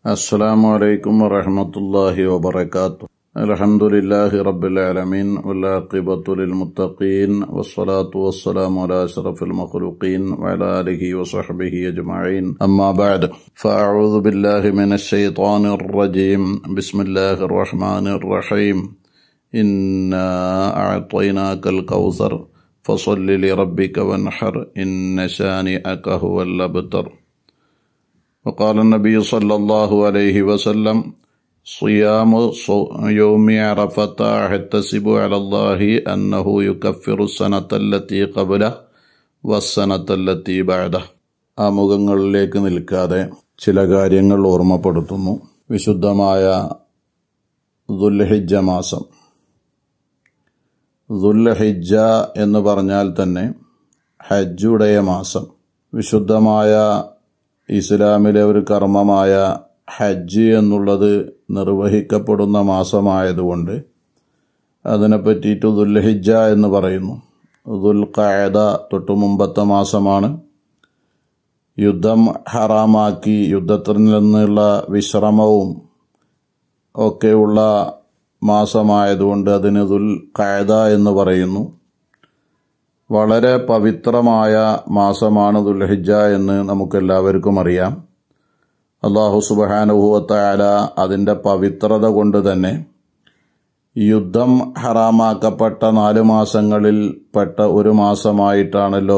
السلام عليكم ورحمة الله وبركاته الحمد لله رب العالمين والعاقبة للمتقين والصلاة والسلام على أشرف المخلوقين وعلى آله وصحبه أجمعين أما بعد فأعوذ بالله من الشيطان الرجيم بسم الله الرحمن الرحيم إنا أعطيناك الكوثر فصل لربك وانحر إن شانئك هو الأبتر وقال النبي صلى الله عليه وسلم صيام يوم عرفة أحتسب على الله أنه يكفر السنة التي قبله والسنة التي بعده ആമുഖങ്ങളിലേക്ക് നിൽക്കാതെ ചില കാര്യങ്ങൾ ഓർമ്മപ്പെടുത്തുന്നു വിശുദ്ധമായ ദുൽഹിജ മാസം ദുൽഹിജ എന്ന് പറഞ്ഞാൽ തന്നെ ഹജ്ജുடைய മാസം വിശുദ്ധമായ ഇസ്ലാമിലെ ഒരു കർമ്മമായ ഹജ്ജ് എന്നുള്ളത് നിർവഹിക്കപ്പെടുന്ന മാസമായതുകൊണ്ട് അതിനെ പറ്റിയിട്ട് ദുൽഹിജ എന്ന് പറയുന്നു ദുൽ ഖായദ തൊട്ടു മുമ്പത്തെ മാസമാണ് യുദ്ധം ഹറാമാക്കി യുദ്ധത്തിൽ നിന്നുള്ള വിശ്രമവും ഒക്കെയുള്ള മാസമായതുകൊണ്ട് അതിന് ദുൽ ഖായദ എന്ന് പറയുന്നു വളരെ പവിത്രമായ മാസമാണ് ദുൽഹിജ എന്ന് നമുക്കെല്ലാവർക്കും അറിയാം അള്ളാഹു സുബാനുഭവത്തായ അതിൻ്റെ പവിത്രത കൊണ്ട് തന്നെ യുദ്ധം ഹറാമാക്കപ്പെട്ട നാല് മാസങ്ങളിൽ പെട്ട ഒരു മാസമായിട്ടാണല്ലോ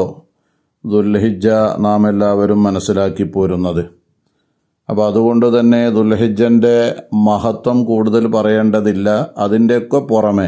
ദുൽഹിജ നാം എല്ലാവരും മനസ്സിലാക്കി പോരുന്നത് അപ്പോൾ അതുകൊണ്ട് തന്നെ ദുൽഹിജൻ്റെ മഹത്വം കൂടുതൽ പറയേണ്ടതില്ല അതിൻ്റെയൊക്കെ പുറമെ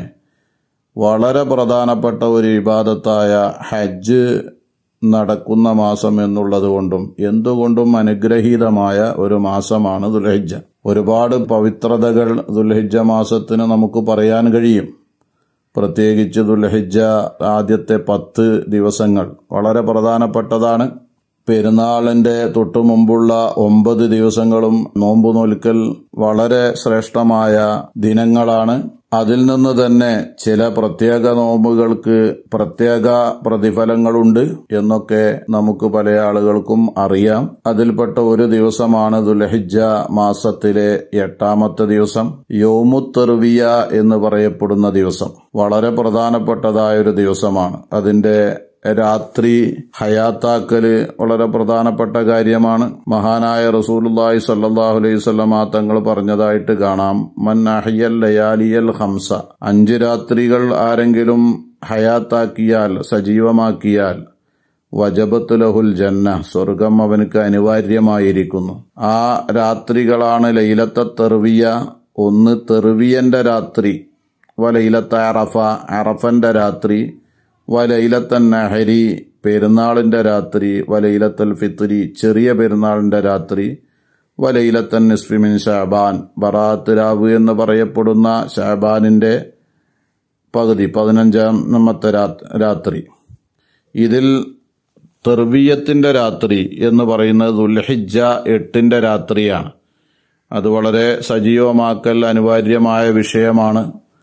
വളരെ പ്രധാനപ്പെട്ട ഒരു വിവാദത്തായ ഹജ്ജ് നടക്കുന്ന മാസം എന്നുള്ളത് കൊണ്ടും എന്തുകൊണ്ടും അനുഗ്രഹീതമായ ഒരു മാസമാണ് ദുൽഹിജ ഒരുപാട് പവിത്രതകൾ ദുൽഹിജ മാസത്തിന് നമുക്ക് പറയാൻ കഴിയും പ്രത്യേകിച്ച് ദുൽഹിജ ആദ്യത്തെ പത്ത് ദിവസങ്ങൾ വളരെ പ്രധാനപ്പെട്ടതാണ് പെരുന്നാളിന്റെ തൊട്ടു മുമ്പുള്ള ഒമ്പത് ദിവസങ്ങളും നോമ്പു നോൽക്കൽ വളരെ ശ്രേഷ്ഠമായ ദിനങ്ങളാണ് അതിൽ നിന്ന് തന്നെ ചില പ്രത്യേക നോമ്പുകൾക്ക് പ്രത്യേക പ്രതിഫലങ്ങളുണ്ട് എന്നൊക്കെ നമുക്ക് പല ആളുകൾക്കും അറിയാം അതിൽപ്പെട്ട ഒരു ദിവസമാണ് ദുലഹിജ മാസത്തിലെ എട്ടാമത്തെ ദിവസം യോമുത്തെറുവിയ എന്ന് പറയപ്പെടുന്ന ദിവസം വളരെ പ്രധാനപ്പെട്ടതായ ഒരു ദിവസമാണ് അതിന്റെ രാത്രി ഹയാത്താക്കല് വളരെ പ്രധാനപ്പെട്ട കാര്യമാണ് മഹാനായ റസൂലുല്ലാഹി സല്ലാഹു അലൈഹി സ്വലമ തങ്ങൾ പറഞ്ഞതായിട്ട് കാണാം മൻ അഹിയൽ ലയാലിയൽ ഹംസ അഞ്ച് രാത്രികൾ ആരെങ്കിലും ഹയാത്താക്കിയാൽ സജീവമാക്കിയാൽ വജബത്ത് ലഹുൽ ജന്ന സ്വർഗം അവനക്ക് അനിവാര്യമായിരിക്കുന്നു ആ രാത്രികളാണ് ലൈലത്തെ തെറുവിയ ഒന്ന് തെറുവിയന്റെ രാത്രി വലയിലത്തെ അറഫ അറഫന്റെ രാത്രി വലയിലത്തൻ നഹരി പെരുന്നാളിന്റെ രാത്രി വലയിലത്തൽ ഫിത്രി ചെറിയ പെരുന്നാളിന്റെ രാത്രി വലയിലത്തൻ നിസ്ഫിമിൻ ഷാബാൻ ബറാത്ത് രാവ് എന്ന് പറയപ്പെടുന്ന ഷാബാനിന്റെ പകുതി പതിനഞ്ചാമത്തെ രാത്രി ഇതിൽ തെർവിയത്തിന്റെ രാത്രി എന്ന് പറയുന്നത് ദുൽഹിജ എട്ടിന്റെ രാത്രിയാണ് അത് വളരെ സജീവമാക്കൽ അനിവാര്യമായ വിഷയമാണ്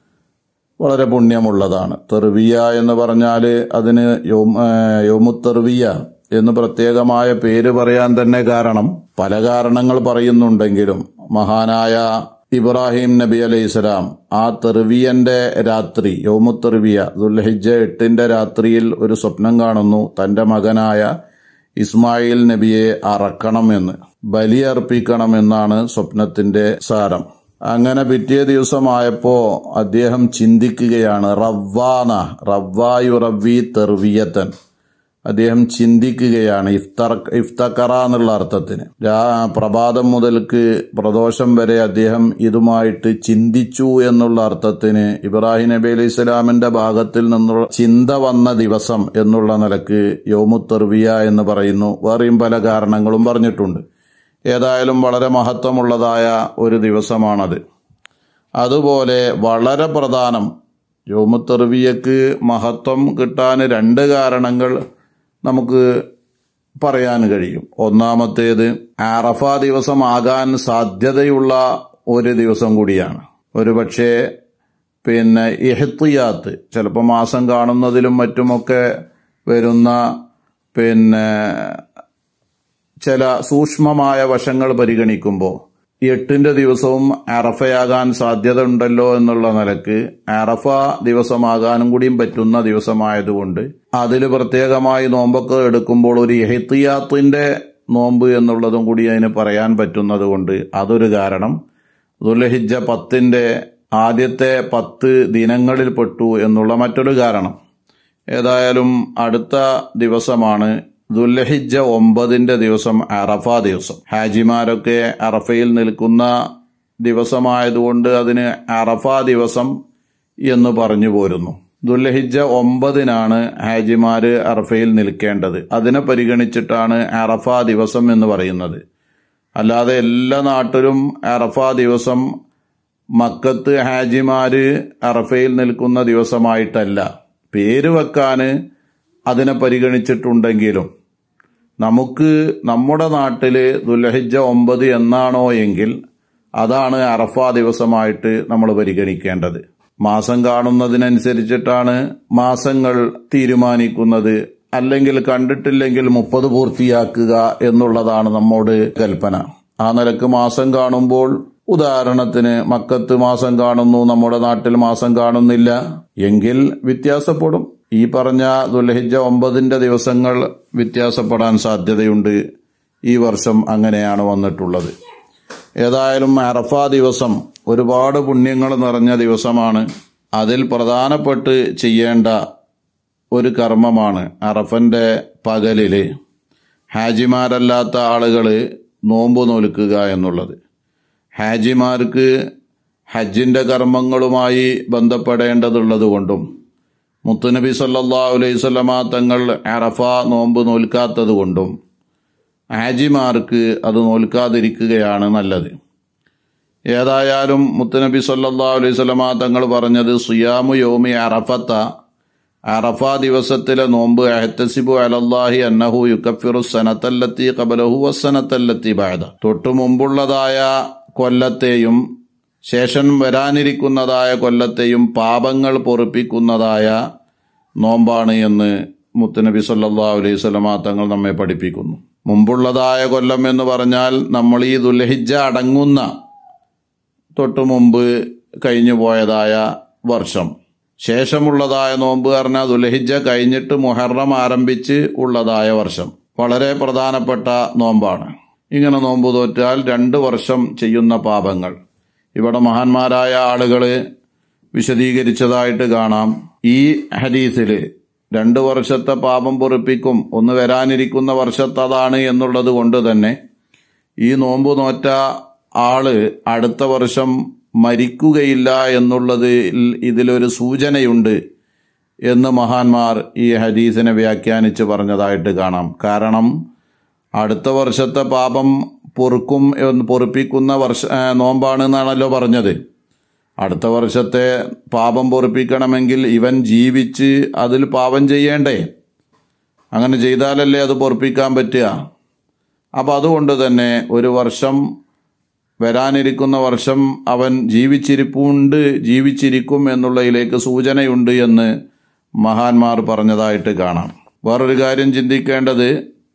വളരെ പുണ്യമുള്ളതാണ് തെർവിയ എന്ന് പറഞ്ഞാൽ അതിന് യോമുത്തെർവിയ എന്ന് പ്രത്യേകമായ പേര് പറയാൻ തന്നെ കാരണം പല കാരണങ്ങൾ പറയുന്നുണ്ടെങ്കിലും മഹാനായ ഇബ്രാഹിം നബി അലൈഹി സ്വലാം ആ തെർവിയന്റെ രാത്രി യോമുത്തെർവിയ ദുൽഹിജ എട്ടിന്റെ രാത്രിയിൽ ഒരു സ്വപ്നം കാണുന്നു തന്റെ മകനായ ഇസ്മായിൽ നബിയെ അറക്കണമെന്ന് ബലിയർപ്പിക്കണമെന്നാണ് സ്വപ്നത്തിന്റെ സാരം അങ്ങനെ പിറ്റേ ദിവസമായപ്പോ അദ്ദേഹം ചിന്തിക്കുകയാണ് റവ്വാന റവ്വായു റവ്വി തെർവിയത്തൻ അദ്ദേഹം ചിന്തിക്കുകയാണ് ഇഫ്തർ ഇഫ്തക്കറ എന്നുള്ള അർത്ഥത്തിന് പ്രഭാതം മുതൽക്ക് പ്രദോഷം വരെ അദ്ദേഹം ഇതുമായിട്ട് ചിന്തിച്ചു എന്നുള്ള അർത്ഥത്തിന് ഇബ്രാഹിം നബി അലൈഹി സ്വലാമിന്റെ ഭാഗത്തിൽ നിന്നുള്ള ചിന്ത വന്ന ദിവസം എന്നുള്ള നിലക്ക് യോമുത്തെർവിയ എന്ന് പറയുന്നു വേറെയും പല കാരണങ്ങളും പറഞ്ഞിട്ടുണ്ട് ഏതായാലും വളരെ മഹത്വമുള്ളതായ ഒരു ദിവസമാണത് അതുപോലെ വളരെ പ്രധാനം യോമുത്തെർവിയക്ക് മഹത്വം കിട്ടാൻ രണ്ട് കാരണങ്ങൾ നമുക്ക് പറയാൻ കഴിയും ഒന്നാമത്തേത് ആറഫ ദിവസമാകാൻ സാധ്യതയുള്ള ഒരു ദിവസം കൂടിയാണ് ഒരുപക്ഷെ പിന്നെ ഇഹത്തിയാത്ത് ചിലപ്പോൾ മാസം കാണുന്നതിലും മറ്റുമൊക്കെ വരുന്ന പിന്നെ ചില സൂക്ഷ്മമായ വശങ്ങൾ പരിഗണിക്കുമ്പോൾ എട്ടിന്റെ ദിവസവും അറഫയാകാൻ സാധ്യത ഉണ്ടല്ലോ എന്നുള്ള നിലക്ക് അറഫ ദിവസമാകാനും കൂടിയും പറ്റുന്ന ദിവസമായതുകൊണ്ട് അതിൽ പ്രത്യേകമായി നോമ്പൊക്കെ എടുക്കുമ്പോൾ ഒരു എഹത്തിയാത്തിന്റെ നോമ്പ് എന്നുള്ളതും കൂടി അതിന് പറയാൻ പറ്റുന്നത് കൊണ്ട് അതൊരു കാരണം ദുലഹിജ പത്തിന്റെ ആദ്യത്തെ പത്ത് ദിനങ്ങളിൽ പെട്ടു എന്നുള്ള മറ്റൊരു കാരണം ഏതായാലും അടുത്ത ദിവസമാണ് ദുല്ലഹിജ ഒമ്പതിന്റെ ദിവസം അറഫ ദിവസം ഹാജിമാരൊക്കെ അറഫയിൽ നിൽക്കുന്ന ദിവസമായതുകൊണ്ട് അതിന് അറഫ ദിവസം എന്ന് പറഞ്ഞു പോരുന്നു ദുല്ലഹിജ ഒമ്പതിനാണ് ഹാജിമാര് അറഫയിൽ നിൽക്കേണ്ടത് അതിനെ പരിഗണിച്ചിട്ടാണ് അറഫ ദിവസം എന്ന് പറയുന്നത് അല്ലാതെ എല്ലാ നാട്ടിലും അറഫ ദിവസം മക്കത്ത് ഹാജിമാര് അറഫയിൽ നിൽക്കുന്ന ദിവസമായിട്ടല്ല പേര് വെക്കാന് അതിനെ പരിഗണിച്ചിട്ടുണ്ടെങ്കിലും നമുക്ക് നമ്മുടെ നാട്ടില് ദുലഹിജ ഒമ്പത് എന്നാണോ എങ്കിൽ അതാണ് അറഫ ദിവസമായിട്ട് നമ്മൾ പരിഗണിക്കേണ്ടത് മാസം കാണുന്നതിനനുസരിച്ചിട്ടാണ് മാസങ്ങൾ തീരുമാനിക്കുന്നത് അല്ലെങ്കിൽ കണ്ടിട്ടില്ലെങ്കിൽ മുപ്പത് പൂർത്തിയാക്കുക എന്നുള്ളതാണ് നമ്മോട് കൽപ്പന ആ നിലക്ക് മാസം കാണുമ്പോൾ ഉദാഹരണത്തിന് മക്കത്ത് മാസം കാണുന്നു നമ്മുടെ നാട്ടിൽ മാസം കാണുന്നില്ല എങ്കിൽ വ്യത്യാസപ്പെടും ഈ പറഞ്ഞ ദുൽഹിജ ഒമ്പതിന്റെ ദിവസങ്ങൾ വ്യത്യാസപ്പെടാൻ സാധ്യതയുണ്ട് ഈ വർഷം അങ്ങനെയാണ് വന്നിട്ടുള്ളത് ഏതായാലും അറഫ ദിവസം ഒരുപാട് പുണ്യങ്ങൾ നിറഞ്ഞ ദിവസമാണ് അതിൽ പ്രധാനപ്പെട്ട് ചെയ്യേണ്ട ഒരു കർമ്മമാണ് അറഫന്റെ പകലില് ഹാജിമാരല്ലാത്ത ആളുകൾ നോമ്പ് നോൽക്കുക എന്നുള്ളത് ഹാജിമാർക്ക് ഹജ്ജിന്റെ കർമ്മങ്ങളുമായി ബന്ധപ്പെടേണ്ടതുള്ളത് കൊണ്ടും മുത്തുനബി സല്ലാ അലൈവല്ലമ തങ്ങൾ അറഫ നോമ്പ് നോൽക്കാത്തത് കൊണ്ടും ഹാജിമാർക്ക് അത് നോൽക്കാതിരിക്കുകയാണ് നല്ലത് ഏതായാലും മുത്തുനബി സല്ലാ അലൈവല്ലമ തങ്ങൾ പറഞ്ഞത് സുയാമു യോമി അറഫത്ത അറഫ ദിവസത്തിലെ നോമ്പ് അഹത്തസിബു അലല്ലാഹി അന്നഹു യുക്കഫിറു സനത്തല്ലത്തി കബലഹു വസനത്തല്ലത്തി ബാദ തൊട്ടു മുമ്പുള്ളതായ കൊല്ലത്തെയും ശേഷം വരാനിരിക്കുന്നതായ കൊല്ലത്തെയും പാപങ്ങൾ പൊറുപ്പിക്കുന്നതായ നോമ്പാണ് എന്ന് മുത്തുനബി സല്ലാ അലൈഹി സ്വലമ തങ്ങൾ നമ്മെ പഠിപ്പിക്കുന്നു മുമ്പുള്ളതായ കൊല്ലം എന്ന് പറഞ്ഞാൽ നമ്മൾ ഈ ദുൽഹിജ അടങ്ങുന്ന തൊട്ടു മുമ്പ് കഴിഞ്ഞു പോയതായ വർഷം ശേഷമുള്ളതായ നോമ്പ് പറഞ്ഞാൽ ദുൽഹിജ കഴിഞ്ഞിട്ട് മുഹറം ആരംഭിച്ച് ഉള്ളതായ വർഷം വളരെ പ്രധാനപ്പെട്ട നോമ്പാണ് ഇങ്ങനെ നോമ്പ് തോറ്റാൽ രണ്ട് വർഷം ചെയ്യുന്ന പാപങ്ങൾ ഇവിടെ മഹാന്മാരായ ആളുകൾ വിശദീകരിച്ചതായിട്ട് കാണാം ഈ ഹദീസില് രണ്ട് വർഷത്തെ പാപം പൊറിപ്പിക്കും ഒന്ന് വരാനിരിക്കുന്ന വർഷത്തതാണ് എന്നുള്ളത് കൊണ്ട് തന്നെ ഈ നോമ്പ് നോറ്റ ആള് അടുത്ത വർഷം മരിക്കുകയില്ല എന്നുള്ളത് ഇതിലൊരു സൂചനയുണ്ട് എന്ന് മഹാന്മാർ ഈ ഹദീസിനെ വ്യാഖ്യാനിച്ച് പറഞ്ഞതായിട്ട് കാണാം കാരണം അടുത്ത വർഷത്തെ പാപം പൊറുക്കും പൊറുപ്പിക്കുന്ന വർഷ നോമ്പാണെന്നാണല്ലോ പറഞ്ഞത് അടുത്ത വർഷത്തെ പാപം പൊറുപ്പിക്കണമെങ്കിൽ ഇവൻ ജീവിച്ച് അതിൽ പാപം ചെയ്യേണ്ടേ അങ്ങനെ ചെയ്താലല്ലേ അത് പൊറുപ്പിക്കാൻ പറ്റുക അപ്പം അതുകൊണ്ട് തന്നെ ഒരു വർഷം വരാനിരിക്കുന്ന വർഷം അവൻ ജീവിച്ചിരിപ്പുണ്ട് ജീവിച്ചിരിക്കും എന്നുള്ളതിലേക്ക് സൂചനയുണ്ട് എന്ന് മഹാന്മാർ പറഞ്ഞതായിട്ട് കാണാം വേറൊരു കാര്യം ചിന്തിക്കേണ്ടത്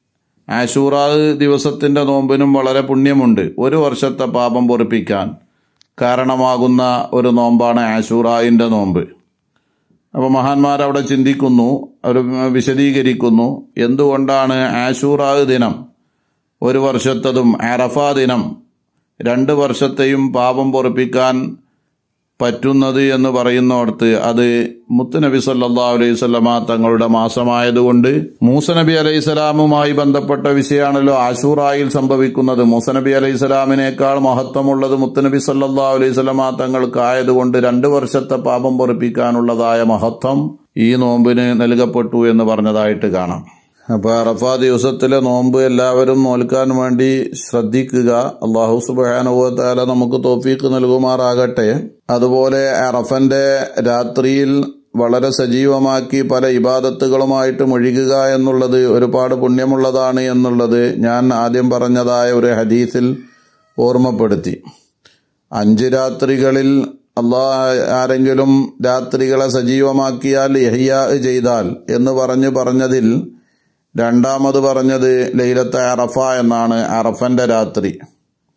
ആശൂറാ ദിവസത്തിന്റെ നോമ്പിനും വളരെ പുണ്യമുണ്ട് ഒരു വർഷത്തെ പാപം പൊറിപ്പിക്കാൻ കാരണമാകുന്ന ഒരു നോമ്പാണ് ആശൂറായിന്റെ നോമ്പ് അപ്പോൾ മഹാന്മാർ അവിടെ ചിന്തിക്കുന്നു അവർ വിശദീകരിക്കുന്നു എന്തുകൊണ്ടാണ് ആശൂറാ ദിനം ഒരു വർഷത്തതും അറഫ ദിനം രണ്ട് വർഷത്തെയും പാപം പൊറിപ്പിക്കാൻ പറ്റുന്നത് എന്ന് പറയുന്നിടത്ത് അത് മുത്തുനബി സല്ലാ അലൈഹി സ്വലമ തങ്ങളുടെ മാസമായതുകൊണ്ട് മൂസനബി അലൈഹി സ്വലാമുമായി ബന്ധപ്പെട്ട വിഷയമാണല്ലോ ആശൂറായിൽ സംഭവിക്കുന്നത് മൂസനബി അലൈഹി സ്വലാമിനേക്കാൾ മഹത്വമുള്ളത് മുത്തുനബി സല്ലാ അലൈഹി സ്വലമ തങ്ങൾക്കായതുകൊണ്ട് രണ്ട് വർഷത്തെ പാപം പൊറിപ്പിക്കാനുള്ളതായ മഹത്വം ഈ നോമ്പിന് നൽകപ്പെട്ടു എന്ന് പറഞ്ഞതായിട്ട് കാണാം അപ്പൊ അറഫ ദിവസത്തിലെ നോമ്പ് എല്ലാവരും നോൽക്കാൻ വേണ്ടി ശ്രദ്ധിക്കുക അള്ളാഹു സുബാനുഭവത്താല നമുക്ക് തോഫീക്ക് നൽകുമാറാകട്ടെ അതുപോലെ അറഫന്റെ രാത്രിയിൽ വളരെ സജീവമാക്കി പല ഇബാദത്തുകളുമായിട്ട് മുഴുകുക എന്നുള്ളത് ഒരുപാട് പുണ്യമുള്ളതാണ് എന്നുള്ളത് ഞാൻ ആദ്യം പറഞ്ഞതായ ഒരു ഹദീസിൽ ഓർമ്മപ്പെടുത്തി അഞ്ച് രാത്രികളിൽ അള്ളാ ആരെങ്കിലും രാത്രികളെ സജീവമാക്കിയാൽ യഹിയ ചെയ്താൽ എന്ന് പറഞ്ഞു പറഞ്ഞതിൽ രണ്ടാമത് പറഞ്ഞത് ലൈലത്തെ അറഫ എന്നാണ് അറഫന്റെ രാത്രി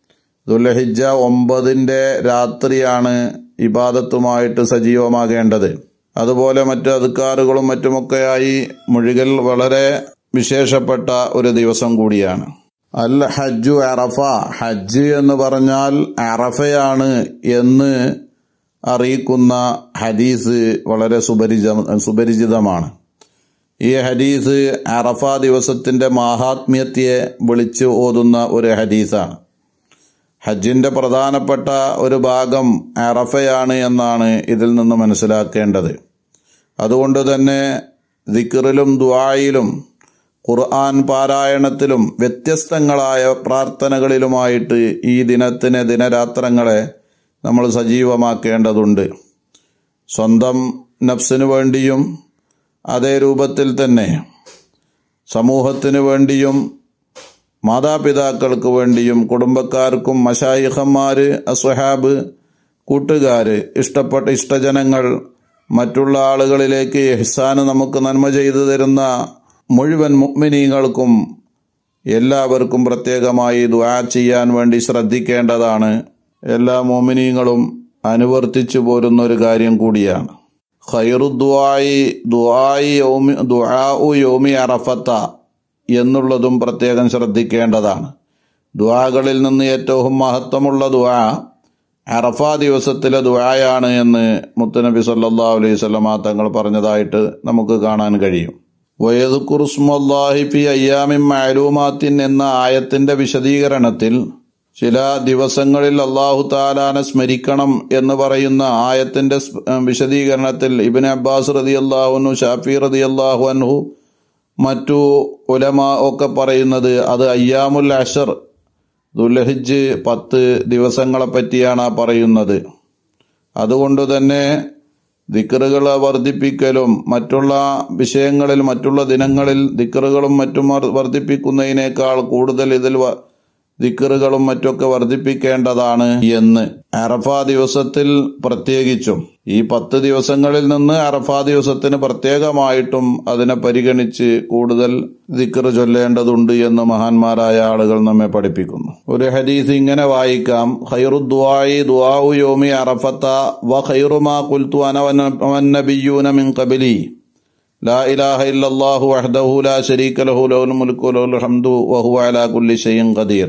ദുൽഹിജ ഒമ്പതിൻ്റെ രാത്രിയാണ് ഇബാദത്തുമായിട്ട് സജീവമാകേണ്ടത് അതുപോലെ മറ്റ് അധികാറുകളും മറ്റുമൊക്കെയായി മുഴുകൽ വളരെ വിശേഷപ്പെട്ട ഒരു ദിവസം കൂടിയാണ് അൽ ഹജ്ജു അറഫ ഹജ്ജ് എന്ന് പറഞ്ഞാൽ അറഫയാണ് എന്ന് അറിയിക്കുന്ന ഹദീസ് വളരെ സുപരിച സുപരിചിതമാണ് ഈ ഹദീസ് അറഫ ദിവസത്തിന്റെ മാഹാത്മ്യത്തെ വിളിച്ചു ഓതുന്ന ഒരു ഹദീസാണ് ഹജ്ജിന്റെ പ്രധാനപ്പെട്ട ഒരു ഭാഗം അറഫയാണ് എന്നാണ് ഇതിൽ നിന്ന് മനസ്സിലാക്കേണ്ടത് അതുകൊണ്ട് തന്നെ ദിക്റിലും ദുആയിലും ഖുർആൻ പാരായണത്തിലും വ്യത്യസ്തങ്ങളായ പ്രാർത്ഥനകളിലുമായിട്ട് ഈ ദിനത്തിന് ദിനരാത്രങ്ങളെ നമ്മൾ സജീവമാക്കേണ്ടതുണ്ട് സ്വന്തം നഫ്സിനു വേണ്ടിയും അതേ രൂപത്തിൽ തന്നെ സമൂഹത്തിന് വേണ്ടിയും മാതാപിതാക്കൾക്ക് വേണ്ടിയും കുടുംബക്കാർക്കും മഷായിഹന്മാര് അസ്വഹാബ് കൂട്ടുകാര് ഇഷ്ടപ്പെട്ട ഇഷ്ടജനങ്ങൾ മറ്റുള്ള ആളുകളിലേക്ക് ഇഹ്സാന് നമുക്ക് നന്മ ചെയ്തു തരുന്ന മുഴുവൻ മുഗ്മിനീങ്ങൾക്കും എല്ലാവർക്കും പ്രത്യേകമായി ദുആ ചെയ്യാൻ വേണ്ടി ശ്രദ്ധിക്കേണ്ടതാണ് എല്ലാ മോമിനീങ്ങളും അനുവർത്തിച്ചു പോരുന്ന ഒരു കാര്യം കൂടിയാണ് ഖൈറുദ്വായി ദുആയി യൗമി ദുആഉ യൗമി അറഫത്ത എന്നുള്ളതും പ്രത്യേകം ശ്രദ്ധിക്കേണ്ടതാണ് ദുആകളിൽ നിന്ന് ഏറ്റവും മഹത്വമുള്ള ദുആ അറഫ ദിവസത്തിലെ ദുആയാണ് എന്ന് മുത്തുനബി സല്ലല്ലാഹു അലൈഹി വസല്ലമ തങ്ങൾ പറഞ്ഞതായിട്ട് നമുക്ക് കാണാൻ കഴിയും വയദുക്കുറുസ്മുല്ലാഹി ഫി അയ്യാമിൻ മഅലൂമാത്തിൻ എന്ന ആയത്തിന്റെ വിശദീകരണത്തിൽ ചില ദിവസങ്ങളിൽ അള്ളാഹു താലാനെ സ്മരിക്കണം എന്ന് പറയുന്ന ആയത്തിന്റെ വിശദീകരണത്തിൽ ഇബിൻ അബ്ബാസ് റതി അള്ളാഹുനു ഷാഫി റതി അള്ളാഹു അൻഹു മറ്റു ഉലമ ഒക്കെ പറയുന്നത് അത് അയ്യാമുൽ അഷർ ദുൽഹിജ് പത്ത് ദിവസങ്ങളെ പറ്റിയാണ് പറയുന്നത് അതുകൊണ്ട് തന്നെ ദിക്കറുകൾ വർദ്ധിപ്പിക്കലും മറ്റുള്ള വിഷയങ്ങളിൽ മറ്റുള്ള ദിനങ്ങളിൽ ദിക്കറുകളും മറ്റും വർദ്ധിപ്പിക്കുന്നതിനേക്കാൾ കൂടുതൽ ഇതിൽ ദിക്കറുകളും മറ്റൊക്കെ വർദ്ധിപ്പിക്കേണ്ടതാണ് എന്ന് അറഫ ദിവസത്തിൽ പ്രത്യേകിച്ചും ഈ പത്ത് ദിവസങ്ങളിൽ നിന്ന് അറഫ ദിവസത്തിന് പ്രത്യേകമായിട്ടും അതിനെ പരിഗണിച്ച് കൂടുതൽ ദിക്കറ് ചൊല്ലേണ്ടതുണ്ട് എന്ന് മഹാന്മാരായ ആളുകൾ നമ്മെ പഠിപ്പിക്കുന്നു ഒരു ഹദീസ് ഇങ്ങനെ വായിക്കാം ഖൈറുദ്വായി ദുആഉ യോമി അറഫത്ത വ ഖൈറുമാ കുൽത്തു അനവന്നബിയൂന മിൻ ഖബലി ലാ ഇലാഹ ഇല്ലല്ലാഹു വഹ്ദഹു ലാ ശരീക ലഹു ലഹുൽ മുൽക്കു ലഹുൽ ഹംദു വഹുവ അലാ കുല്ലി ഷൈഇൻ ഖദീർ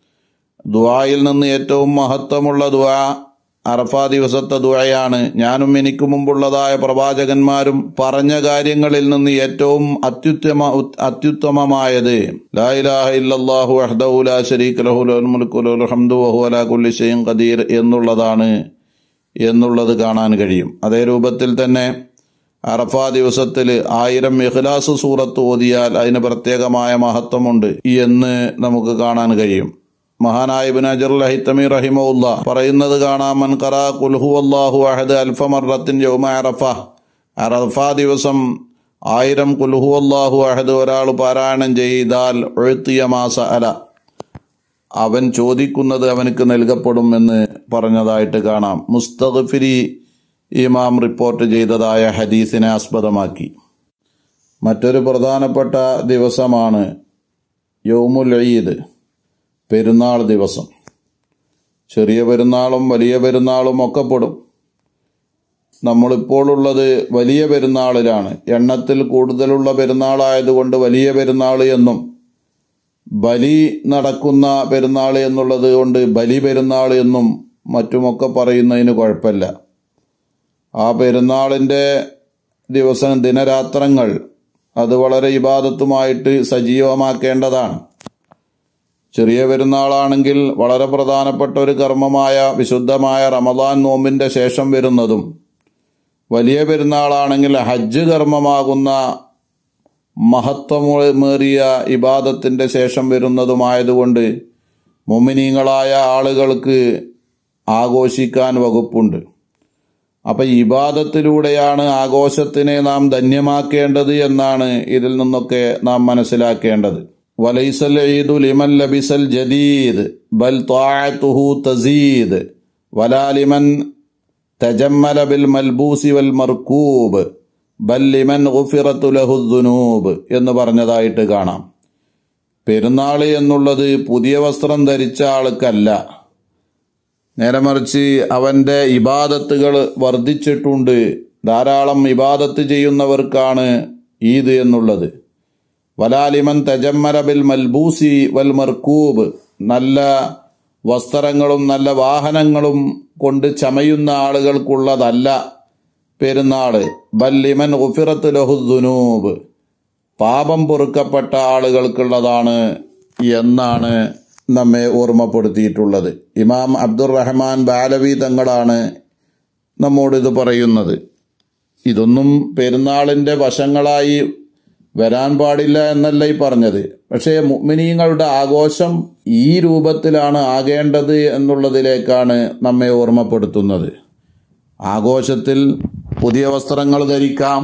ദുആയിൽ നിന്ന് ഏറ്റവും മഹത്വമുള്ള ദുആ അറഫ ദിവസത്തെ ദുആയാണ് ഞാനും എനിക്ക് മുമ്പുള്ളതായ പ്രവാചകന്മാരും പറഞ്ഞ കാര്യങ്ങളിൽ നിന്ന് ഏറ്റവും അത്യുത്തമ അത്യുത്തമമായത് ലാ ഇലാഹ ഇല്ലല്ലാഹു വഹ്ദഹു ലാ ശരീക ലഹു ലഹുൽ മുൽക്കു ലഹുൽ ഹംദു വഹുവ അലാ കുല്ലി ഷൈഇൻ ഖദീർ എന്നുള്ളതാണ് എന്നുള്ളത് കാണാൻ കഴിയും അതേ രൂപത്തിൽ തന്നെ അറഫ ദിവസത്തിൽ ആയിരം ഇഖ്ലാസ് സൂറത്ത് ഓതിയാൽ അതിന് പ്രത്യേകമായ മഹത്വമുണ്ട് എന്ന് നമുക്ക് കാണാൻ കഴിയും മഹാനായ ഇബ്നു അജർ ലഹിത്തമി റഹിമുല്ല പറയുന്നത് കാണാം മൻ ഖറ ഖുൽ ഹുവല്ലാഹു അഹദ് അൽഫ മർറത്തിൻ യൗമ അറഫ അറഫ ദിവസം ആയിരം ഖുൽ ഹുവല്ലാഹു അഹദ് ഒരാൾ പാരായണം ചെയ്താൽ എഴുത്തിയ മാസ അല അവൻ ചോദിക്കുന്നത് അവനക്ക് നൽകപ്പെടും എന്ന് പറഞ്ഞതായിട്ട് കാണാം മുസ്തഗ്ഫിരി ഇമാം റിപ്പോർട്ട് ചെയ്തതായ ഹദീസിനെ ആസ്പദമാക്കി മറ്റൊരു പ്രധാനപ്പെട്ട ദിവസമാണ് യൗമുൽ ഈദ് പെരുന്നാൾ ദിവസം ചെറിയ പെരുന്നാളും വലിയ പെരുന്നാളും ഒക്കെ പെടും നമ്മളിപ്പോൾ ഉള്ളത് വലിയ പെരുന്നാളിലാണ് എണ്ണത്തിൽ കൂടുതലുള്ള പെരുന്നാളായതുകൊണ്ട് വലിയ പെരുന്നാൾ എന്നും ബലി നടക്കുന്ന പെരുന്നാൾ എന്നുള്ളത് കൊണ്ട് ബലി പെരുന്നാൾ എന്നും മറ്റുമൊക്കെ പറയുന്നതിന് കുഴപ്പമില്ല ആ പെരുന്നാളിൻ്റെ ദിവസം ദിനരാത്രങ്ങൾ അത് വളരെ ഇബാദത്തുമായിട്ട് സജീവമാക്കേണ്ടതാണ് ചെറിയ പെരുന്നാളാണെങ്കിൽ വളരെ പ്രധാനപ്പെട്ട ഒരു കർമ്മമായ വിശുദ്ധമായ റമദാൻ നോമ്പിന്റെ ശേഷം വരുന്നതും വലിയ പെരുന്നാളാണെങ്കിൽ ഹജ്ജ് കർമ്മമാകുന്ന മഹത്വമേറിയ ഇബാദത്തിന്റെ ശേഷം വരുന്നതുമായതുകൊണ്ട് മുമിനീങ്ങളായ ആളുകൾക്ക് ആഘോഷിക്കാൻ വകുപ്പുണ്ട് അപ്പൊ ഇബാദത്തിലൂടെയാണ് ആഘോഷത്തിനെ നാം ധന്യമാക്കേണ്ടത് എന്നാണ് ഇതിൽ നിന്നൊക്കെ നാം മനസ്സിലാക്കേണ്ടത് വലൈസൽ ഈദു ലിമൻ ലബിസൽ ജദീദ് ബൽ ത്വാഅത്തുഹു തസീദ് വലാ ലിമൻ തജമ്മല ബിൽ മൽബൂസി വൽ മർക്കൂബ് ബൽ ലിമൻ ഗുഫിറത്തു ലഹു ദുനൂബ് എന്ന് പറഞ്ഞതായിട്ട് കാണാം പെരുന്നാൾ എന്നുള്ളത് പുതിയ വസ്ത്രം ധരിച്ച ആൾക്കല്ല നേരെ മറിച്ച് അവന്റെ ഇബാദത്തുകൾ വർദ്ധിച്ചിട്ടുണ്ട് ധാരാളം ഇബാദത്ത് ചെയ്യുന്നവർക്കാണ് ഈദ് എന്നുള്ളത് വലാലിമൻ തജമ്മര ബിൽ മൽബൂസി വൽ മർക്കൂബ് നല്ല വസ്ത്രങ്ങളും നല്ല വാഹനങ്ങളും കൊണ്ട് ചമയുന്ന ആളുകൾക്കുള്ളതല്ല പെരുന്നാള് ബല്ലിമൻ ഉഫിറത്ത് ലഹുദ്ദുനൂബ് പാപം പൊറുക്കപ്പെട്ട ആളുകൾക്കുള്ളതാണ് എന്നാണ് നമ്മെ ഓർമ്മപ്പെടുത്തിയിട്ടുള്ളത് ഇമാം അബ്ദുറഹ്മാൻ ബാലവി തങ്ങളാണ് നമ്മോട് ഇത് പറയുന്നത് ഇതൊന്നും പെരുന്നാളിൻ്റെ വശങ്ങളായി വരാൻ പാടില്ല എന്നല്ല ഈ പറഞ്ഞത് പക്ഷേ മുഅ്മിനീങ്ങളുടെ ആഘോഷം ഈ രൂപത്തിലാണ് ആകേണ്ടത് എന്നുള്ളതിലേക്കാണ് നമ്മെ ഓർമ്മപ്പെടുത്തുന്നത് ആഘോഷത്തിൽ പുതിയ വസ്ത്രങ്ങൾ ധരിക്കാം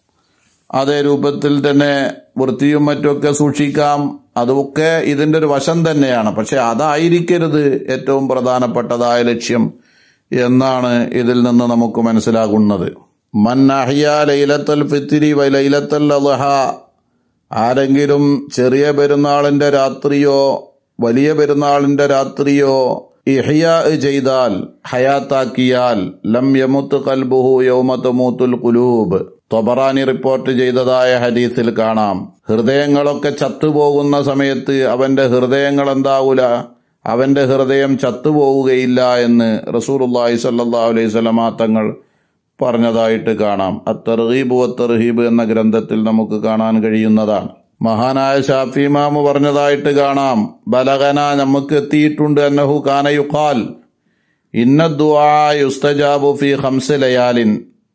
അതേ രൂപത്തിൽ തന്നെ വൃത്തിയും മറ്റുമൊക്കെ സൂക്ഷിക്കാം അതൊക്കെ ഇതിൻ്റെ ഒരു വശം തന്നെയാണ് പക്ഷെ അതായിരിക്കരുത് ഏറ്റവും പ്രധാനപ്പെട്ടതായ ലക്ഷ്യം എന്നാണ് ഇതിൽ നിന്ന് നമുക്ക് മനസ്സിലാകുന്നത് മൻ അഹിയ ലൈലത്തൽ ഫിത്തിരി വ ലൈലത്തൽ അദ്ഹ ആരെങ്കിലും ചെറിയ പെരുന്നാളിന്റെ രാത്രിയോ വലിയ പെരുന്നാളിന്റെ രാത്രിയോ ഇഹ്യ ചെയ്താൽ ഹയാത്താക്കിയാൽ ലം യമുത്ത് കൽബുഹു യൗമത്തുമൂത്തുൽ കുലൂബ് തൊബറാനി റിപ്പോർട്ട് ചെയ്തതായ ഹദീസിൽ കാണാം ഹൃദയങ്ങളൊക്കെ ചത്തുപോകുന്ന സമയത്ത് അവന്റെ ഹൃദയങ്ങൾ എന്താവൂല അവന്റെ ഹൃദയം ചത്തുപോവുകയില്ല എന്ന് റസൂലുള്ളാഹി സ്വല്ലല്ലാഹു അലൈഹി വസല്ലമ തങ്ങൾ പറഞ്ഞതായിട്ട് കാണാം അത്തർഹീബ് വത്തർഹീബ് എന്ന ഗ്രന്ഥത്തിൽ നമുക്ക് കാണാൻ കഴിയുന്നതാണ് മഹാനായ ഷാഫി ഇമാമ് പറഞ്ഞതായിട്ട് കാണാം ബലഗന നമുക്ക് എത്തിയിട്ടുണ്ട് അന്നഹു കാന യുഖാൽ ഇന്ന ദുആ യുസ്തജാബു ഫി ഖംസ് ലയാലിൻ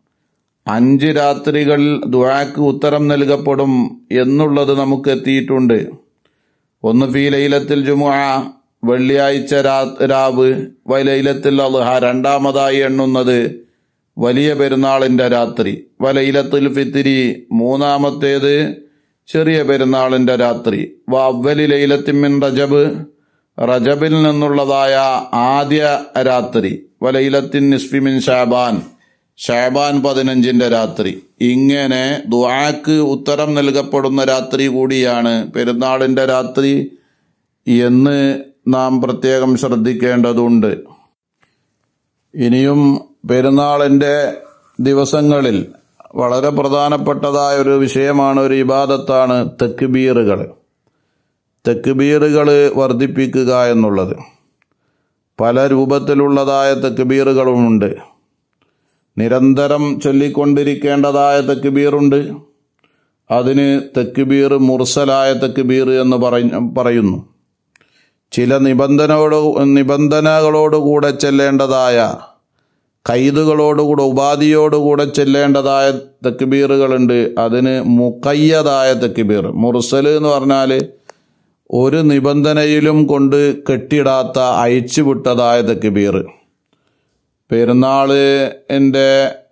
അഞ്ച് രാത്രികൾ ദുആക്ക് ഉത്തരം നൽകപ്പെടും എന്നുള്ളത് നമുക്ക് എത്തിയിട്ടുണ്ട് ഒന്ന് ഫി ലൈലത്തിൽ ജുമുഅ വെള്ളിയാഴ്ച രാ- രാവ് വ ലൈലത്തിൽ അൽഹ രണ്ടാമതായി എണ്ണുന്നത് വലിയ പെരുന്നാളിന്റെ രാത്രി വലയിലത്തുൽ ഫിത്തിരി മൂന്നാമത്തേത് ചെറിയ പെരുന്നാളിന്റെ രാത്രി വ അവലി ലൈലത്തിമിൻ റജബ് റജബിൽ നിന്നുള്ളതായ ആദ്യ രാത്രി വലയിലത്തിൻ നിസ്ഫിമിൻ ഷാബാൻ ഷാബാൻ പതിനഞ്ചിന്റെ രാത്രി ഇങ്ങനെ ദുആക്ക് ഉത്തരം നൽകപ്പെടുന്ന രാത്രി കൂടിയാണ് പെരുന്നാളിന്റെ രാത്രി എന്ന് നാം പ്രത്യേകം ശ്രദ്ധിക്കേണ്ടതുണ്ട് ഇനിയും പെരുന്നാളിൻ്റെ ദിവസങ്ങളിൽ വളരെ പ്രധാനപ്പെട്ടതായ ഒരു വിഷയമാണ് ഒരു ഇബാദത്താണ് തെക്കുബീറുകൾ തെക്കുബീറുകൾ വർദ്ധിപ്പിക്കുക എന്നുള്ളത് പല രൂപത്തിലുള്ളതായ തെക്കുബീറുകളുമുണ്ട് നിരന്തരം ചൊല്ലിക്കൊണ്ടിരിക്കേണ്ടതായ തെക്കുബീറുണ്ട് അതിന് തെക്കുബീർ മുർസലായ തെക്കുബീർ എന്ന് പറയ- പറയുന്നു ചില നിബന്ധനയോട് നിബന്ധനകളോടുകൂടെ ചെല്ലേണ്ടതായ കൈതുകളോടുകൂടെ ഉപാധിയോടുകൂടെ ചെല്ലേണ്ടതായ തെക്കുബീറുകളുണ്ട് അതിന് മുക്കയ്യതായ തെക്കുബീർ മുർസൽ എന്ന് പറഞ്ഞാൽ ഒരു നിബന്ധനയിലും കൊണ്ട് കെട്ടിടാത്ത അയച്ചുവിട്ടതായ തെക്കുബീർ പെരുന്നാള് എൻ്റെ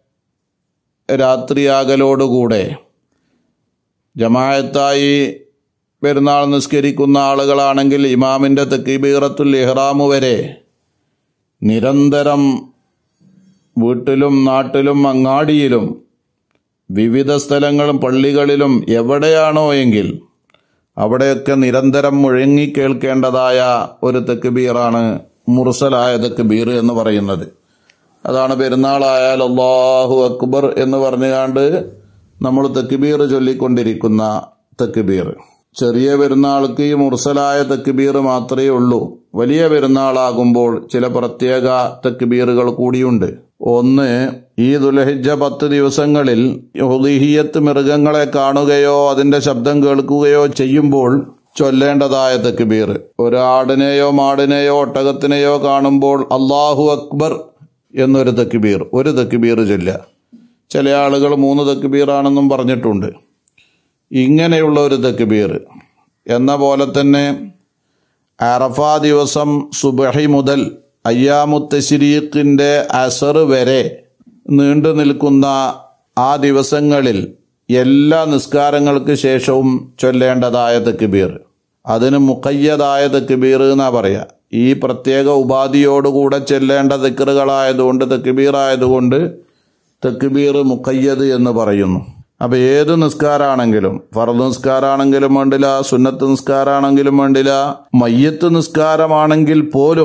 രാത്രിയാകലോടുകൂടെ ജമായത്തായി പെരുന്നാൾ നിസ്കരിക്കുന്ന ആളുകളാണെങ്കിൽ ഇമാമിൻ്റെ തെക്കീബീറത്തുൽ ഇഹ്റാമു വരെ നിരന്തരം വീട്ടിലും നാട്ടിലും അങ്ങാടിയിലും വിവിധ സ്ഥലങ്ങളും പള്ളികളിലും എവിടെയാണോ എങ്കിൽ അവിടെയൊക്കെ നിരന്തരം മുഴങ്ങി കേൾക്കേണ്ടതായ ഒരു തെക്കുബീറാണ് മുർസലായ തെക്കുബീർ എന്ന് പറയുന്നത് അതാണ് പെരുന്നാളായാൽ അള്ളാഹു അക്ബർ എന്ന് പറഞ്ഞുകൊണ്ട് നമ്മൾ തെക്കുബീർ ചൊല്ലിക്കൊണ്ടിരിക്കുന്ന തെക്കുബീർ ചെറിയ പെരുന്നാൾക്ക് ഈ മുർസലായ തെക്കുബീർ മാത്രമേ ഉള്ളൂ വലിയ പെരുന്നാളാകുമ്പോൾ ചില പ്രത്യേക തെക്കുബീറുകൾ കൂടിയുണ്ട് ഒന്ന് ഈ ദുലഹിജ പത്ത് ദിവസങ്ങളിൽ ഹുദിഹിയത്ത് മൃഗങ്ങളെ കാണുകയോ അതിന്റെ ശബ്ദം കേൾക്കുകയോ ചെയ്യുമ്പോൾ ചൊല്ലേണ്ടതായ തെക്കുബീർ ഒരാടിനെയോ മാടിനെയോ ഒട്ടകത്തിനെയോ കാണുമ്പോൾ അള്ളാഹു അക്ബർ എന്നൊരു തെക്കുബീർ ഒരു തെക്കുബീർ ചൊല്ലുക ചില ആളുകൾ മൂന്ന് തെക്കുബീറാണെന്നും പറഞ്ഞിട്ടുണ്ട് ഇങ്ങനെയുള്ള ഒരു തെക്കുബീർ എന്ന പോലെ തന്നെ അറഫ ദിവസം സുബഹി മുതൽ അയ്യാമുത്തശ്രീഖിൻ്റെ അസർ വരെ നീണ്ടു നിൽക്കുന്ന ആ ദിവസങ്ങളിൽ എല്ലാ നിസ്കാരങ്ങൾക്ക് ശേഷവും ചൊല്ലേണ്ടതായ തെക്കുബീർ അതിന് മുക്കയ്യതായ തെക്കുബീർ എന്നാ പറയാ ഈ പ്രത്യേക ഉപാധിയോടുകൂടെ ചെല്ലേണ്ട തെക്കറുകളായതുകൊണ്ട് തെക്കുബീറായതുകൊണ്ട് തെക്കുബീർ മുക്കയ്യത് എന്ന് പറയുന്നു അപ്പൊ ഏത് നിസ്കാരാണെങ്കിലും ഫറദ് നിസ്കാരാണെങ്കിലും വേണ്ടില്ല സുന്നത്ത് നിസ്കാരാണെങ്കിലും വേണ്ടില്ല മയ്യത്ത് നിസ്കാരമാണെങ്കിൽ പോലും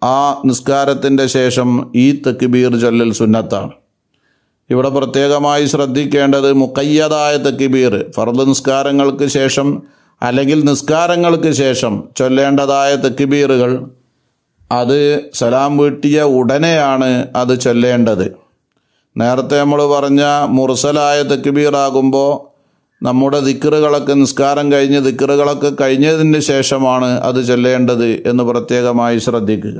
ആ നിസ്കാരത്തിൻ്റെ ശേഷം ഈ തെക്കുബീർ ചൊല്ലൽ സുന്നത്താണ് ഇവിടെ പ്രത്യേകമായി ശ്രദ്ധിക്കേണ്ടത് മുക്കയ്യതായ തെക്കുബീർ ഫർദ് നിസ്കാരങ്ങൾക്ക് ശേഷം അല്ലെങ്കിൽ നിസ്കാരങ്ങൾക്ക് ശേഷം ചൊല്ലേണ്ടതായ തെക്കുബീറുകൾ അത് സലാം വീട്ടിയ ഉടനെയാണ് അത് ചൊല്ലേണ്ടത് നേരത്തെ നമ്മൾ പറഞ്ഞ മുർസലായ തെക്കുബീറാകുമ്പോൾ നമ്മുടെ ദിക്കറുകളൊക്കെ നിസ്കാരം കഴിഞ്ഞ് ദിക്കറുകളൊക്കെ കഴിഞ്ഞതിന് ശേഷമാണ് അത് ചൊല്ലേണ്ടത് എന്ന് പ്രത്യേകമായി ശ്രദ്ധിക്കുക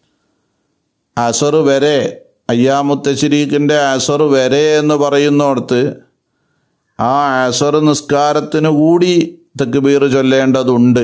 അസർ വരെ അയ്യാമുത്തശ്രീഖിൻ്റെ അസർ വരെ എന്ന് പറയുന്നിടത്ത് ആ അസർ നിസ്കാരത്തിന് കൂടി തെക്കുബീർ ചൊല്ലേണ്ടതുണ്ട്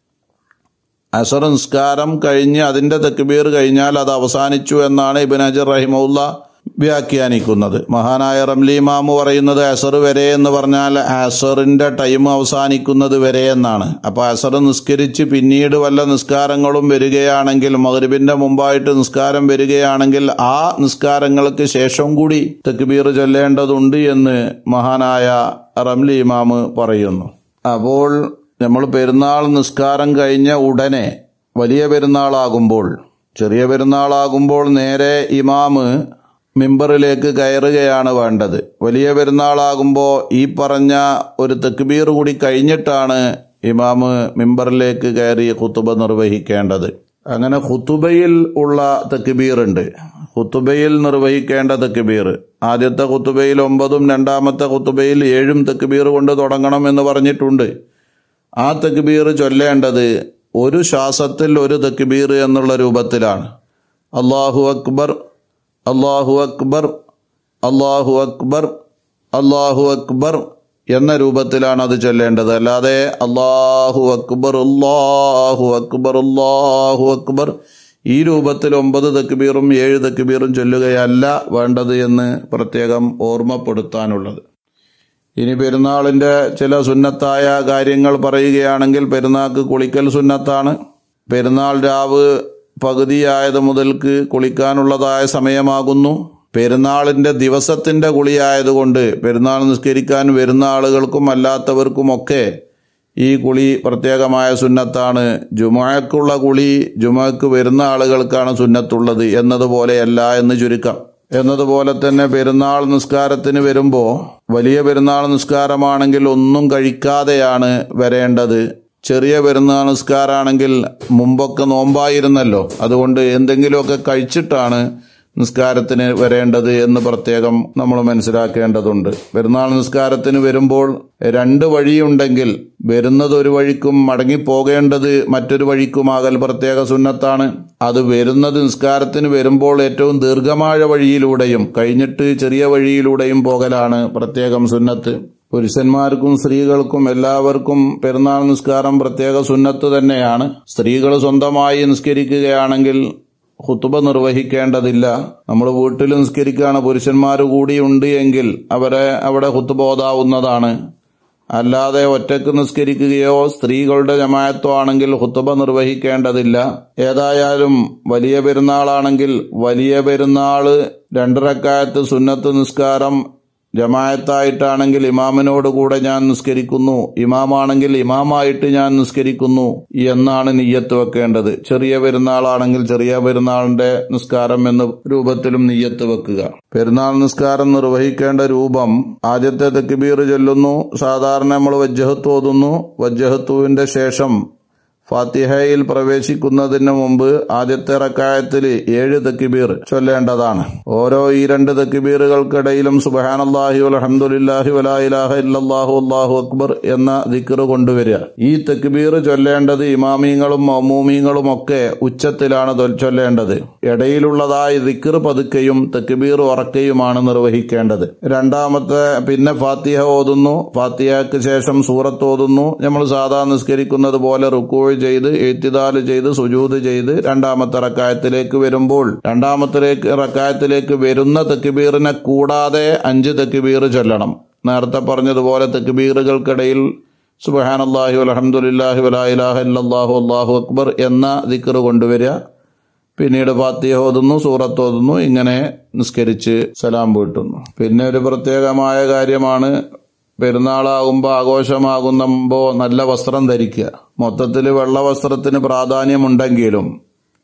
അസർ നിസ്കാരം കഴിഞ്ഞ് അതിൻ്റെ തെക്കുബീർ കഴിഞ്ഞാൽ അത് അവസാനിച്ചു എന്നാണ് ഇബിൻ അജർ റഹിമുല്ല വ്യാഖ്യാനിക്കുന്നത് മഹാനായ റംലി ഇമാമു പറയുന്നത് അസർ വരെ എന്ന് പറഞ്ഞാൽ അസറിന്റെ ടൈം അവസാനിക്കുന്നത് വരെ എന്നാണ് അപ്പോൾ അസർ നിസ്കരിച്ച് പിന്നീട് വല്ല നിസ്കാരങ്ങളും വരികയാണെങ്കിൽ മകരിബിന്റെ മുമ്പായിട്ട് നിസ്കാരം വരികയാണെങ്കിൽ ആ നിസ്കാരങ്ങൾക്ക് ശേഷം കൂടി തെക്കുബീർ ചൊല്ലേണ്ടതുണ്ട് എന്ന് മഹാനായ റംലി ഇമാമ് പറയുന്നു അപ്പോൾ നമ്മൾ പെരുന്നാൾ നിസ്കാരം കഴിഞ്ഞ ഉടനെ വലിയ പെരുന്നാളാകുമ്പോൾ ചെറിയ പെരുന്നാളാകുമ്പോൾ നേരെ ഇമാമ് മിമ്പറിലേക്ക് കയറുകയാണ് വേണ്ടത് വലിയ പെരുന്നാളാകുമ്പോൾ ഈ പറഞ്ഞ ഒരു തെക്കുബീർ കൂടി കഴിഞ്ഞിട്ടാണ് ഇമാമ് മിമ്പറിലേക്ക് കയറി ഖുത്തുബ നിർവഹിക്കേണ്ടത് അങ്ങനെ ഖുത്തുബയിൽ ഉള്ള തെക്കുബീറുണ്ട് ഖുത്തുബയിൽ നിർവഹിക്കേണ്ട തെക്കുബീർ ആദ്യത്തെ ഖുത്തുബയിൽ ഒമ്പതും രണ്ടാമത്തെ ഖുത്തുബയിൽ ഏഴും തെക്കുബീർ കൊണ്ട് തുടങ്ങണം എന്ന് പറഞ്ഞിട്ടുണ്ട് ആ തെക്കുബീർ ചൊല്ലേണ്ടത് ഒരു ശ്വാസത്തിൽ ഒരു തെക്കുബീർ എന്നുള്ള രൂപത്തിലാണ് അള്ളാഹു അക്ബർ അള്ളാഹു അക്ബർ അള്ളാഹു അക്ബർ അള്ളാഹു അക്ബർ എന്ന രൂപത്തിലാണ് അത് ചൊല്ലേണ്ടത് അല്ലാതെ അള്ളാഹു അക്ബർ അള്ളാഹു അക്ബർ അള്ളാഹു അക്ബർ ഈ രൂപത്തിൽ ഒമ്പത് തക്ബീറും ഏഴ് തക്ബീറും ചൊല്ലുകയല്ല വേണ്ടത് എന്ന് പ്രത്യേകം ഓർമ്മപ്പെടുത്താനുള്ളത് ഇനി പെരുന്നാളിൻ്റെ ചില സുന്നത്തായ കാര്യങ്ങൾ പറയുകയാണെങ്കിൽ പെരുന്നാൾക്ക് കുളിക്കൽ സുന്നത്താണ് പെരുന്നാൾ രാവ് പകുതിയായത് മുതൽക്ക് കുളിക്കാനുള്ളതായ സമയമാകുന്നു പെരുന്നാളിൻ്റെ ദിവസത്തിൻ്റെ കുളിയായതുകൊണ്ട് പെരുന്നാൾ നിസ്കരിക്കാൻ വരുന്ന ആളുകൾക്കും അല്ലാത്തവർക്കുമൊക്കെ ഈ കുളി പ്രത്യേകമായ സുന്നത്താണ് ജുമാക്കുള്ള കുളി ജുമാക്ക് വരുന്ന ആളുകൾക്കാണ് സുന്നത്തുള്ളത് എന്നതുപോലെയല്ല എന്ന് ചുരുക്കം എന്നതുപോലെ തന്നെ പെരുന്നാൾ നിസ്കാരത്തിന് വരുമ്പോൾ വലിയ പെരുന്നാൾ നിസ്കാരമാണെങ്കിൽ ഒന്നും കഴിക്കാതെയാണ് വരേണ്ടത് ചെറിയ പെരുന്നാൾ നിസ്കാരമാണെങ്കിൽ മുമ്പൊക്കെ നോമ്പായിരുന്നല്ലോ അതുകൊണ്ട് എന്തെങ്കിലുമൊക്കെ കഴിച്ചിട്ടാണ് നിസ്കാരത്തിന് വരേണ്ടത് എന്ന് പ്രത്യേകം നമ്മൾ മനസ്സിലാക്കേണ്ടതുണ്ട് പെരുന്നാൾ നിസ്കാരത്തിന് വരുമ്പോൾ രണ്ട് വഴിയുണ്ടെങ്കിൽ വരുന്നത് ഒരു വഴിക്കും മടങ്ങിപ്പോകേണ്ടത് മറ്റൊരു വഴിക്കുമാകൽ പ്രത്യേക സുന്നത്താണ് അത് വരുന്നത് നിസ്കാരത്തിന് വരുമ്പോൾ ഏറ്റവും ദീർഘമായ വഴിയിലൂടെയും കഴിഞ്ഞിട്ട് ചെറിയ വഴിയിലൂടെയും പോകലാണ് പ്രത്യേകം സുന്നത്ത് പുരുഷന്മാർക്കും സ്ത്രീകൾക്കും എല്ലാവർക്കും പെരുന്നാൾ നിസ്കാരം പ്രത്യേക സുന്നത്ത് തന്നെയാണ് സ്ത്രീകൾ സ്വന്തമായി നിസ്കരിക്കുകയാണെങ്കിൽ ഹുത്തുബ നിർവഹിക്കേണ്ടതില്ല നമ്മൾ വീട്ടിൽ നിസ്കരിക്കുകയാണ് പുരുഷന്മാർ കൂടിയുണ്ട് എങ്കിൽ അവരെ അവിടെ ഹുത്തുബ ഓതാവുന്നതാണ് അല്ലാതെ ഒറ്റക്ക് നിസ്കരിക്കുകയോ സ്ത്രീകളുടെ ജമായത്തോ ആണെങ്കിൽ ഹുത്തുബ നിർവഹിക്കേണ്ടതില്ല ഏതായാലും വലിയ പെരുന്നാളാണെങ്കിൽ വലിയ പെരുന്നാള് രണ്ടരക്കാലത്ത് സുന്നത്ത് നിസ്കാരം ജമായത്തായിട്ടാണെങ്കിൽ ഇമാമിനോട് കൂടെ ഞാൻ നിസ്കരിക്കുന്നു ഇമാമാണെങ്കിൽ ഇമാമായിട്ട് ഞാൻ നിസ്കരിക്കുന്നു എന്നാണ് നെയ്യത്ത് വെക്കേണ്ടത് ചെറിയ പെരുന്നാളാണെങ്കിൽ ചെറിയ പെരുന്നാളിന്റെ നിസ്കാരം എന്ന രൂപത്തിലും നെയ്യത്ത് വെക്കുക പെരുന്നാൾ നിസ്കാരം നിർവഹിക്കേണ്ട രൂപം ആദ്യത്തെ തെക്കുബീർ ചൊല്ലുന്നു സാധാരണ നമ്മൾ വജ്ജഹത്ത് ഓതുന്നു വജ്ജഹത്തുവിന്റെ ശേഷം ഫാത്തിഹയിൽ പ്രവേശിക്കുന്നതിന് മുമ്പ് ആദ്യത്തെ റക്കായത്തിൽ ഏഴ് തക്കിബീർ ചൊല്ലേണ്ടതാണ് ഓരോ ഈ രണ്ട് തക്കിബീറുകൾക്കിടയിലും സുബഹാനല്ലാഹി അലഹമുല്ലാഹി വലായിലാഹ ഇല്ലാഹു അള്ളാഹു അക്ബർ എന്ന ദിക്കറ് കൊണ്ടുവരിക ഈ തക്കിബീർ ചൊല്ലേണ്ടത് ഇമാമീങ്ങളും മൗമൂമീങ്ങളും ഒക്കെ ഉച്ചത്തിലാണ് തൊൽ- ചൊല്ലേണ്ടത് ഇടയിലുള്ളതായ ദിക്കർ പതുക്കെയും തക്കിബീർ ഉറക്കയുമാണ് നിർവഹിക്കേണ്ടത് രണ്ടാമത്തെ പിന്നെ ഫാത്തിഹ ഓതുന്നു ഫാത്തിഹയ്ക്ക് ശേഷം സൂറത്ത് ഓതുന്നു നമ്മൾ സാധാരണ നിസ്കരിക്കുന്നത് പോലെ റുക്കോഴ് ചെയ്ത് എഴുത്തിദാല് ചെയ്ത് സുജൂത് ചെയ്ത് രണ്ടാമത്തെ റക്കായത്തിലേക്ക് വരുമ്പോൾ രണ്ടാമത്തെ റക്കായത്തിലേക്ക് വരുന്ന തെക്കുബീറിനെ കൂടാതെ അഞ്ച് തെക്കുബീർ ചൊല്ലണം നേരത്തെ പറഞ്ഞതുപോലെ തെക്കുബീറുകൾക്കിടയിൽ സുബഹാനല്ലാഹി അലഹമുല്ലാഹി വലായിലാഹ ഇല്ലാഹു അള്ളാഹു അക്ബർ എന്ന ദിക്കർ കൊണ്ടുവരിക പിന്നീട് ഫാത്തിഹ ഓതുന്നു സൂറത്ത് ഓതുന്നു ഇങ്ങനെ നിസ്കരിച്ച് സലാം വീട്ടുന്നു പിന്നെ ഒരു പ്രത്യേകമായ കാര്യമാണ് പെരുന്നാളാകുമ്പോൾ ആഘോഷമാകുമ്പോൾ നല്ല വസ്ത്രം ധരിക്കുക മൊത്തത്തിൽ വെള്ള വസ്ത്രത്തിന് പ്രാധാന്യമുണ്ടെങ്കിലും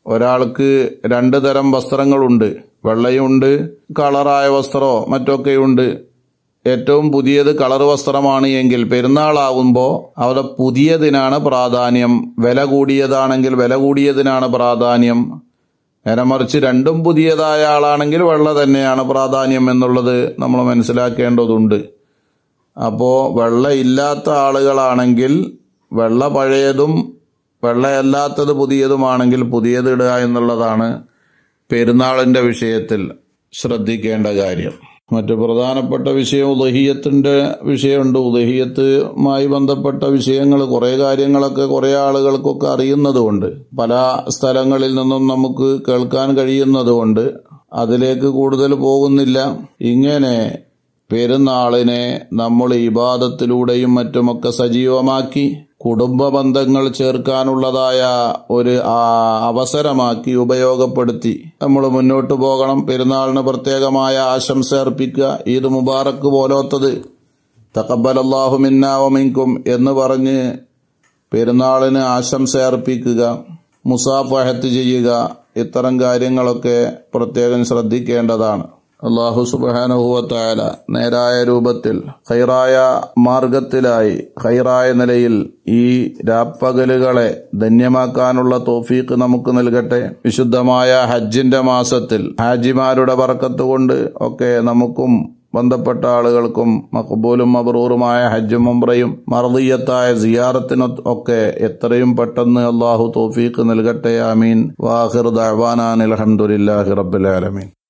ഒരാൾക്ക് രണ്ട് തരം വസ്ത്രങ്ങളുണ്ട് വെള്ളയുണ്ട് കളറായ വസ്ത്രമോ മറ്റൊക്കെയുണ്ട് ഏറ്റവും പുതിയത് കളർ വസ്ത്രമാണ് എങ്കിൽ പെരുന്നാളാവുമ്പോൾ അവിടെ പുതിയതിനാണ് പ്രാധാന്യം വില കൂടിയതാണെങ്കിൽ വില കൂടിയതിനാണ് പ്രാധാന്യം നേരെ മറിച്ച് രണ്ടും പുതിയതായ ആളാണെങ്കിൽ വെള്ള തന്നെയാണ് പ്രാധാന്യം എന്നുള്ളത് നമ്മൾ മനസ്സിലാക്കേണ്ടതുണ്ട് അപ്പോൾ വെള്ള ഇല്ലാത്ത ആളുകളാണെങ്കിൽ വെള്ള പഴയതും വെള്ളയല്ലാത്തത് പുതിയതുമാണെങ്കിൽ പുതിയത് ഇടുക എന്നുള്ളതാണ് പെരുന്നാളിൻ്റെ വിഷയത്തിൽ ശ്രദ്ധിക്കേണ്ട കാര്യം മറ്റു പ്രധാനപ്പെട്ട വിഷയം ഉദഹിയത്തിന്റെ വിഷയമുണ്ട് ഉദഹിയത്തുമായി ബന്ധപ്പെട്ട വിഷയങ്ങൾ കുറേ കാര്യങ്ങളൊക്കെ കുറേ ആളുകൾക്കൊക്കെ അറിയുന്നതുകൊണ്ട് പല സ്ഥലങ്ങളിൽ നിന്നും നമുക്ക് കേൾക്കാൻ കഴിയുന്നതുകൊണ്ട് അതിലേക്ക് കൂടുതൽ പോകുന്നില്ല ഇങ്ങനെ പെരുന്നാളിനെ നമ്മൾ ഇബാദത്തിലൂടെയും മറ്റുമൊക്കെ സജീവമാക്കി കുടുംബ ബന്ധങ്ങൾ ചേർക്കാനുള്ളതായ ഒരു അവസരമാക്കി ഉപയോഗപ്പെടുത്തി നമ്മൾ മുന്നോട്ട് പോകണം പെരുന്നാളിന് പ്രത്യേകമായ ആശംസ അർപ്പിക്കുക ഈദ് മുബാറക്ക് പോലോത്തത് തക്കബലല്ലാഹു മിന്നാവമിങ്കും എന്ന് പറഞ്ഞ് പെരുന്നാളിന് ആശംസ അർപ്പിക്കുക മുസാഫഹത്ത് ചെയ്യുക ഇത്തരം കാര്യങ്ങളൊക്കെ പ്രത്യേകം ശ്രദ്ധിക്കേണ്ടതാണ് അള്ളാഹു സുബാനുഹുവത്തായാല നേരായ രൂപത്തിൽ ഹൈറായ മാർഗത്തിലായി ഹൈറായ നിലയിൽ ഈ രാപ്പകലുകളെ ധന്യമാക്കാനുള്ള തോഫീക്ക് നമുക്ക് നൽകട്ടെ വിശുദ്ധമായ ഹജ്ജിന്റെ മാസത്തിൽ ഹാജിമാരുടെ പറക്കത്ത് കൊണ്ട് ഒക്കെ നമുക്കും ബന്ധപ്പെട്ട ആളുകൾക്കും മക്ബൂലും മബറൂറുമായ ഹജ്ജും മുംറയും മർദിയത്തായ സിയാറത്തിനും ഒക്കെ എത്രയും പെട്ടെന്ന് അള്ളാഹു തോഫീക്ക് നൽകട്ടെ ആമീൻ വാഹിർ ദഅ്വാനാൻ അൽഹംദുലില്ലാഹി റബ്ബിൽ ആലമീൻ